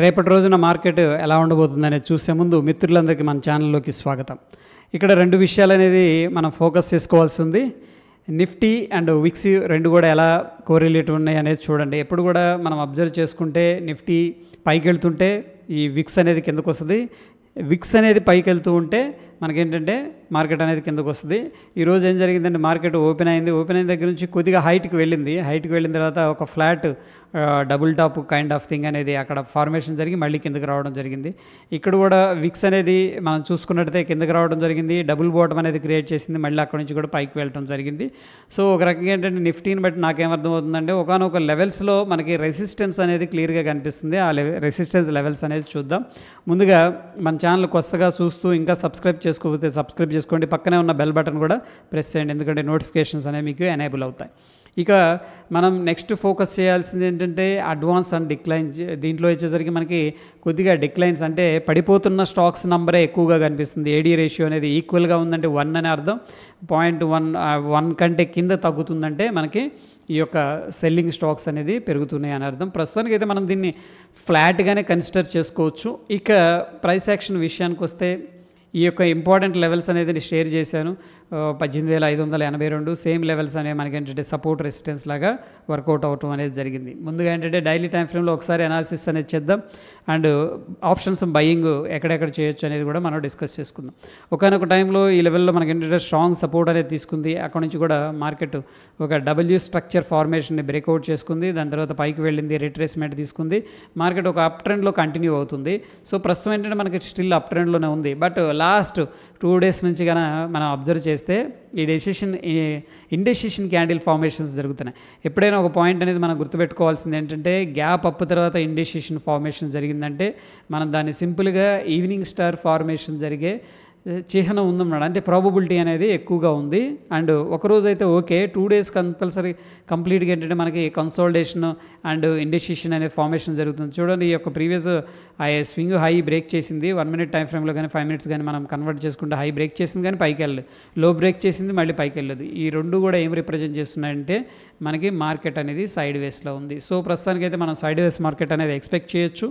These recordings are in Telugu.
రేపటి రోజున మార్కెట్ ఎలా ఉండబోతుంది అనేది చూసే ముందు మిత్రులందరికీ మన ఛానల్లోకి స్వాగతం ఇక్కడ రెండు విషయాలు అనేది మనం ఫోకస్ చేసుకోవాల్సి ఉంది నిఫ్టీ అండ్ విక్స్ రెండు కూడా ఎలా కోరిలేట్ ఉన్నాయి అనేది చూడండి ఎప్పుడు కూడా మనం అబ్జర్వ్ చేసుకుంటే నిఫ్టీ పైకి వెళ్తుంటే ఈ విక్స్ అనేది కిందకు వస్తుంది విక్స్ అనేది పైకి వెళ్తూ ఉంటే మనకేంటంటే మార్కెట్ అనేది కిందకు వస్తుంది ఈరోజు ఏం జరిగిందంటే మార్కెట్ ఓపెన్ అయింది ఓపెన్ అయిన దగ్గర నుంచి కొద్దిగా హైట్కి వెళ్ళింది హైట్కి వెళ్ళిన తర్వాత ఒక flat double top kind of thing అనేది అక్కడ ఫార్మేషన్ జరిగి మళ్ళీ కిందకి రావడం జరిగింది ఇక్కడ కూడా విక్స్ అనేది మనం చూసుకున్నట్టయితే కిందకి రావడం జరిగింది డబుల్ బాటమ్ అనేది క్రియేట్ చేసింది మళ్ళీ అక్కడ నుంచి కూడా పైకి వెళ్ళడం జరిగింది సో ఒక రకంగా ఏంటంటే నిఫ్టీని బట్టి నాకేమర్థమవుతుందంటే ఒకనొక లెవెల్స్లో మనకి రెసిస్టెన్స్ అనేది క్లియర్గా కనిపిస్తుంది ఆ లెవె రెసిస్టెన్స్ లెవెల్స్ అనేది చూద్దాం ముందుగా మన ఛానల్ కొత్తగా చూస్తూ ఇంకా సబ్స్క్రైబ్ చేసుకోకపోతే సబ్స్క్రైబ్ చేసుకోండి పక్కనే ఉన్న బెల్ బటన్ కూడా ప్రెస్ చేయండి ఎందుకంటే నోటిఫికేషన్స్ అనేవి మీకు ఎనేబుల్ అవుతాయి ఇక మనం నెక్స్ట్ ఫోకస్ చేయాల్సింది ఏంటంటే అడ్వాన్స్ అండ్ డిక్లైన్ దీంట్లో వచ్చేసరికి మనకి కొద్దిగా డిక్లైన్స్ అంటే పడిపోతున్న స్టాక్స్ నంబరే ఎక్కువగా కనిపిస్తుంది ఏడీ రేషియో అనేది ఈక్వల్గా ఉందంటే వన్ అని అర్థం పాయింట్ వన్ వన్ కంటే కింద తగ్గుతుందంటే మనకి ఈ యొక్క సెల్లింగ్ స్టాక్స్ అనేది పెరుగుతున్నాయి అని అర్థం ప్రస్తుతానికి అయితే మనం దీన్ని ఫ్లాట్గానే కన్సిడర్ చేసుకోవచ్చు ఇక ప్రైస్ యాక్షన్ విషయానికి వస్తే ఈ యొక్క ఇంపార్టెంట్ లెవెల్స్ అనేది నేను షేర్ చేశాను పద్దెనిమిది వేల ఐదు వందల ఎనభై రెండు సేమ్ లెవెల్స్ అనేవి మనకి ఏంటంటే సపోర్ట్ రెసిస్టెన్స్ లాగా వర్కౌట్ అవటం అనేది జరిగింది ముందుగా ఏంటంటే డైలీ టైం ఫ్రేమ్లో ఒకసారి అనాలిసిస్ అనేది చేద్దాం అండ్ ఆప్షన్స్ బయింగ్ ఎక్కడెక్కడ చేయొచ్చు అనేది కూడా మనం డిస్కస్ చేసుకుందాం ఒకనొక టైంలో ఈ లెవెల్లో మనకి ఏంటంటే స్ట్రాంగ్ సపోర్ట్ అనేది తీసుకుంది అక్కడ నుంచి కూడా మార్కెట్ ఒక డబ్ల్యూ స్ట్రక్చర్ ఫార్మేషన్ని బ్రేక్అవుట్ చేసుకుంది దాని తర్వాత పైకి వెళ్ళింది రిట్రేస్మెంట్ తీసుకుంది మార్కెట్ ఒక అప్ ట్రెండ్లో కంటిన్యూ అవుతుంది సో ప్రస్తుతం ఏంటంటే మనకి స్టిల్ అప్ ట్రెండ్లోనే ఉంది బట్ లాస్ట్ టూ డేస్ నుంచి కనుక మనం అబ్జర్వ్ చేస్తే ఈ డెసిషన్ ఇండెసిషన్ క్యాండిల్ ఫార్మేషన్స్ జరుగుతున్నాయి ఎప్పుడైనా ఒక పాయింట్ అనేది మనం గుర్తుపెట్టుకోవాల్సింది ఏంటంటే గ్యాప్ అప్ తర్వాత ఇండెసిషన్ ఫార్మేషన్ జరిగిందంటే మనం దాన్ని సింపుల్గా ఈవినింగ్ స్టార్ ఫార్మేషన్ జరిగే చిహ్నం ఉందన్నమాట అంటే ప్రాబబిలిటీ అనేది ఎక్కువగా ఉంది అండ్ ఒకరోజు అయితే ఓకే టూ డేస్ కంపల్సరీ కంప్లీట్గా ఏంటంటే మనకి కన్సోల్టేషన్ అండ్ ఇండెసిషన్ అనే ఫార్మేషన్ జరుగుతుంది చూడండి ఈ యొక్క ప్రీవియస్ ఆ స్వింగ్ హై బ్రేక్ చేసింది వన్ మినిట్ టైం ఫ్రేమ్లో కానీ ఫైవ్ మినిట్స్ కానీ మనం కన్వర్ట్ చేసుకుంటే హై బ్రేక్ చేసింది కానీ పైకి వెళ్ళదు లో బ్రేక్ చేసింది మళ్ళీ పైకి వెళ్ళదు ఈ రెండు కూడా ఏం రిప్రజెంట్ చేస్తున్నాయంటే మనకి మార్కెట్ అనేది సైడ్ వేస్లో ఉంది సో ప్రస్తుతానికైతే మనం సైడ్ వేస్ మార్కెట్ అనేది ఎక్స్పెక్ట్ చేయొచ్చు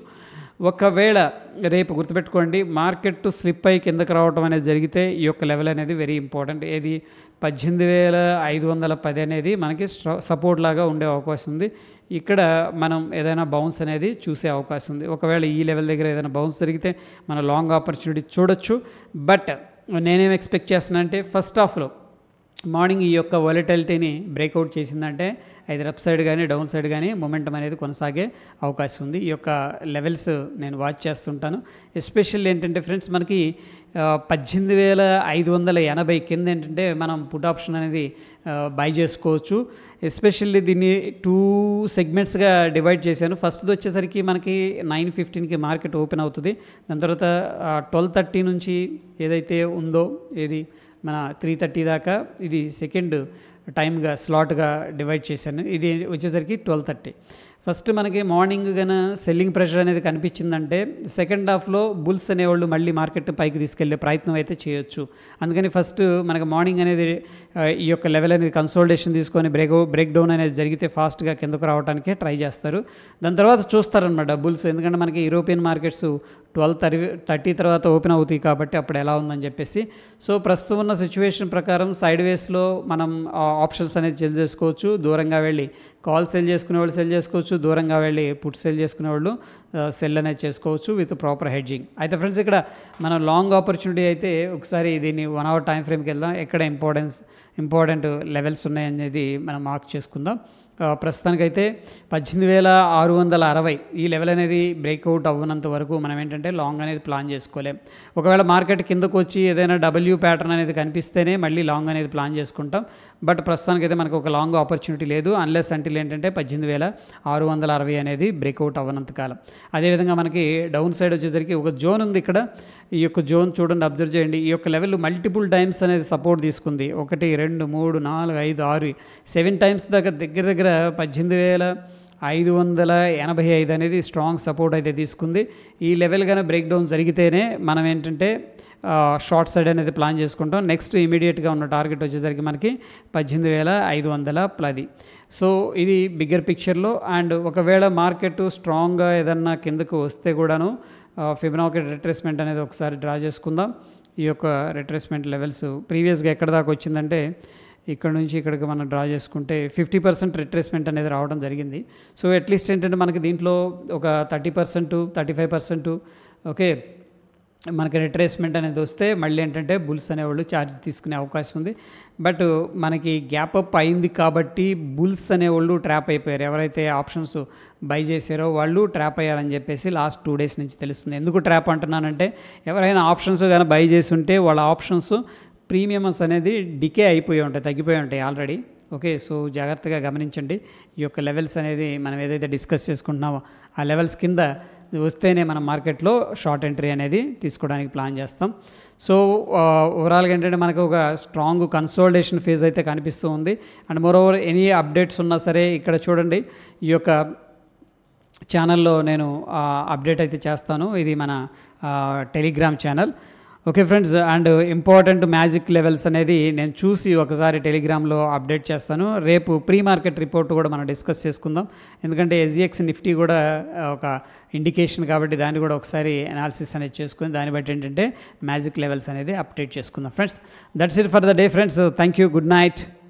ఒకవేళ రేపు గుర్తుపెట్టుకోండి మార్కెట్ స్లిప్ అయి కిందకి రావడం అనేది జరిగితే ఈ యొక్క లెవెల్ అనేది వెరీ ఇంపార్టెంట్ ఏది పద్దెనిమిది వేల ఐదు వందల పది అనేది మనకి సపోర్ట్ లాగా ఉండే అవకాశం ఉంది ఇక్కడ మనం ఏదైనా బౌన్స్ అనేది చూసే అవకాశం ఉంది ఒకవేళ ఈ లెవెల్ దగ్గర ఏదైనా బౌన్స్ జరిగితే మన లాంగ్ ఆపర్చునిటీ చూడొచ్చు బట్ నేనేం ఎక్స్పెక్ట్ చేస్తున్నానంటే ఫస్ట్ హాఫ్లో మార్నింగ్ ఈ యొక్క వాలిటాలిటీని బ్రేక్అవుట్ చేసిందంటే ఐదర్ అప్ సైడ్ కానీ డౌన్ సైడ్ కానీ మొమెంటం అనేది కొనసాగే అవకాశం ఉంది ఈ యొక్క లెవెల్స్ నేను వాచ్ చేస్తుంటాను ఎస్పెషల్ ఏంటంటే ఫ్రెండ్స్ మనకి పద్దెనిమిది వేల ఐదు వందల ఎనభై కింద ఏంటంటే మనం పుట్ ఆప్షన్ అనేది బై చేసుకోవచ్చు ఎస్పెషల్లీ దీన్ని టూ సెగ్మెంట్స్గా డివైడ్ చేశాను ఫస్ట్ది వచ్చేసరికి మనకి నైన్ ఫిఫ్టీన్కి మార్కెట్ ఓపెన్ అవుతుంది దాని తర్వాత ట్వెల్వ్ థర్టీ నుంచి ఏదైతే ఉందో ఏది మన త్రీ థర్టీ దాకా ఇది సెకండ్ టైమ్గా స్లాట్గా డివైడ్ చేశాను ఇది వచ్చేసరికి ట్వెల్వ్ థర్టీ ఫస్ట్ మనకి మార్నింగ్ గన సెల్లింగ్ ప్రెషర్ అనేది కనిపించిందంటే సెకండ్ హాఫ్లో బుల్స్ అనేవాళ్ళు మళ్ళీ మార్కెట్ పైకి తీసుకెళ్లే ప్రయత్నం అయితే చేయొచ్చు అందుకని ఫస్ట్ మనకి మార్నింగ్ అనేది ఈ యొక్క లెవెల్ అనేది కన్సోల్టేషన్ తీసుకొని బ్రేక్ బ్రేక్ డౌన్ అనేది జరిగితే ఫాస్ట్గా కిందకు రావడానికే ట్రై చేస్తారు దాని తర్వాత చూస్తారనమాట బుల్స్ ఎందుకంటే మనకి European markets twelve thirty thirty తర్వాత ఓపెన్ అవుతాయి కాబట్టి అప్పుడు ఎలా ఉందని చెప్పేసి సో ప్రస్తుతం ఉన్న సిచ్యువేషన్ ప్రకారం సైడ్ వేస్లో మనం ఆప్షన్స్ అనేది సెల్ చేసుకోవచ్చు దూరంగా వెళ్ళి కాల్ సెల్ చేసుకునే వాళ్ళు సెల్ చేసుకోవచ్చు దూరంగా వెళ్ళి పుట్ సెల్ చేసుకునే వాళ్ళు సెల్ అనేది చేసుకోవచ్చు విత్ ప్రాపర్ హెడ్జింగ్ అయితే ఫ్రెండ్స్ ఇక్కడ మనం లాంగ్ ఆపర్చునిటీ అయితే ఒకసారి దీన్ని వన్ అవర్ టైం ఫ్రేమ్కి వెళ్దాం ఎక్కడ ఇంపార్టెన్స్ ఇంపార్టెంట్ లెవెల్స్ ఉన్నాయనేది మనం మార్క్ చేసుకుందాం ప్రస్తుతానికైతే పద్దెనిమిది వేల ఆరు వందల అరవై ఈ లెవెల్ అనేది బ్రేక్అవుట్ అవ్వనంత వరకు మనం ఏంటంటే లాంగ్ అనేది ప్లాన్ చేసుకోలేం ఒకవేళ మార్కెట్ కిందకు వచ్చి ఏదైనా డబ్ల్యూ ప్యాటర్న్ అనేది కనిపిస్తేనే మళ్ళీ లాంగ్ అనేది ప్లాన్ చేసుకుంటాం బట్ ప్రస్తుతానికైతే మనకు ఒక లాంగ్ ఆపర్చునిటీ లేదు అన్లెస్ అంటిల్ ఏంటంటే పద్దెనిమిది వేల ఆరు వందల అరవై అనేది బ్రేక్అవుట్ అవ్వనంత కాలం అదేవిధంగా మనకి డౌన్ సైడ్ వచ్చేసరికి ఒక జోన్ ఉంది ఇక్కడ ఈ యొక్క జోన్ చూడండి అబ్జర్వ్ చేయండి ఈ యొక్క లెవెల్ మల్టిపుల్ టైమ్స్ అనేది సపోర్ట్ తీసుకుంది ఒకటి రెండు మూడు నాలుగు ఐదు ఆరు సెవెన్ టైమ్స్ దాకా దగ్గర దగ్గర పద్దెనిమిది వేల ఐదు వందల ఎనభై ఐదు అనేది స్ట్రాంగ్ సపోర్ట్ అయితే తీసుకుంది ఈ లెవెల్ కానీ బ్రేక్ డౌన్ జరిగితేనే మనం ఏంటంటే షార్ట్ సైడ్ అనేది ప్లాన్ చేసుకుంటాం నెక్స్ట్ ఇమీడియట్గా ఉన్న టార్గెట్ వచ్చేసరికి మనకి పద్దెనిమిది వేల ఐదు వందల పది సో ఇది బిగ్గర్ పిక్చర్లో అండ్ ఒకవేళ మార్కెట్ స్ట్రాంగ్గా ఏదన్నా కిందకు వస్తే కూడాను ఫిబ్రవరి రిట్రేస్మెంట్ అనేది ఒకసారి డ్రా చేసుకుందాం ఈ యొక్క రిట్రేస్మెంట్ లెవెల్స్ ప్రీవియస్గా ఎక్కడ దాకా వచ్చిందంటే ఇక్కడ నుంచి ఇక్కడికి మనం డ్రా చేసుకుంటే ఫిఫ్టీ పర్సెంట్ రిట్రేస్మెంట్ అనేది రావడం జరిగింది సో అట్లీస్ట్ ఏంటంటే మనకి దీంట్లో ఒక thirty percent thirty five percent okay మనకి రిట్రేస్మెంట్ అనేది వస్తే మళ్ళీ ఏంటంటే బుల్స్ అనేవాళ్ళు ఛార్జ్ తీసుకునే అవకాశం ఉంది బట్ మనకి గ్యాప్ అప్ అయింది కాబట్టి బుల్స్ అనేవాళ్ళు ట్రాప్ అయిపోయారు ఎవరైతే ఆప్షన్స్ బై చేశారో వాళ్ళు ట్రాప్ అయ్యారని చెప్పేసి లాస్ట్ టూ డేస్ నుంచి తెలుస్తుంది ఎందుకు ట్రాప్ అంటున్నానంటే ఎవరైనా ఆప్షన్స్ కానీ బై చేసి ఉంటే వాళ్ళ ఆప్షన్స్ ప్రీమియమ్స్ అనేది డికే అయిపోయి ఉంటాయి తగ్గిపోయి ఉంటాయి ఆల్రెడీ ఓకే సో జాగ్రత్తగా గమనించండి ఈ యొక్క లెవెల్స్ అనేది మనం ఏదైతే డిస్కస్ చేసుకుంటున్నామో ఆ లెవెల్స్ కింద వస్తేనే మనం మార్కెట్లో షార్ట్ ఎంట్రీ అనేది తీసుకోవడానికి ప్లాన్ చేస్తాం సో ఓవరాల్గా ఏంటంటే మనకు ఒక స్ట్రాంగ్ కన్సోల్టేషన్ ఫేజ్ అయితే కనిపిస్తూ ఉంది and moreover any updates ఉన్నా సరే ఇక్కడ చూడండి ఈ యొక్క ఛానల్లో నేను అప్డేట్ అయితే చేస్తాను ఇది మన Telegram channel okay friends and important magic levels అనేది నేను చూసి ఒకసారి టెలిగ్రామ్లో అప్డేట్ చేస్తాను రేపు ప్రీ మార్కెట్ రిపోర్ట్ కూడా మనం డిస్కస్ చేసుకుందాం ఎందుకంటే ఎస్జిఎక్స్ నిఫ్టీ కూడా ఒక ఇండికేషన్ కాబట్టి దాన్ని కూడా ఒకసారి అనాలిసిస్ అనేది చేసుకుని దాన్ని బట్టి ఏంటంటే మ్యాజిక్ లెవెల్స్ అనేది అప్డేట్ చేసుకుందాం friends that's it for the day friends thank you good night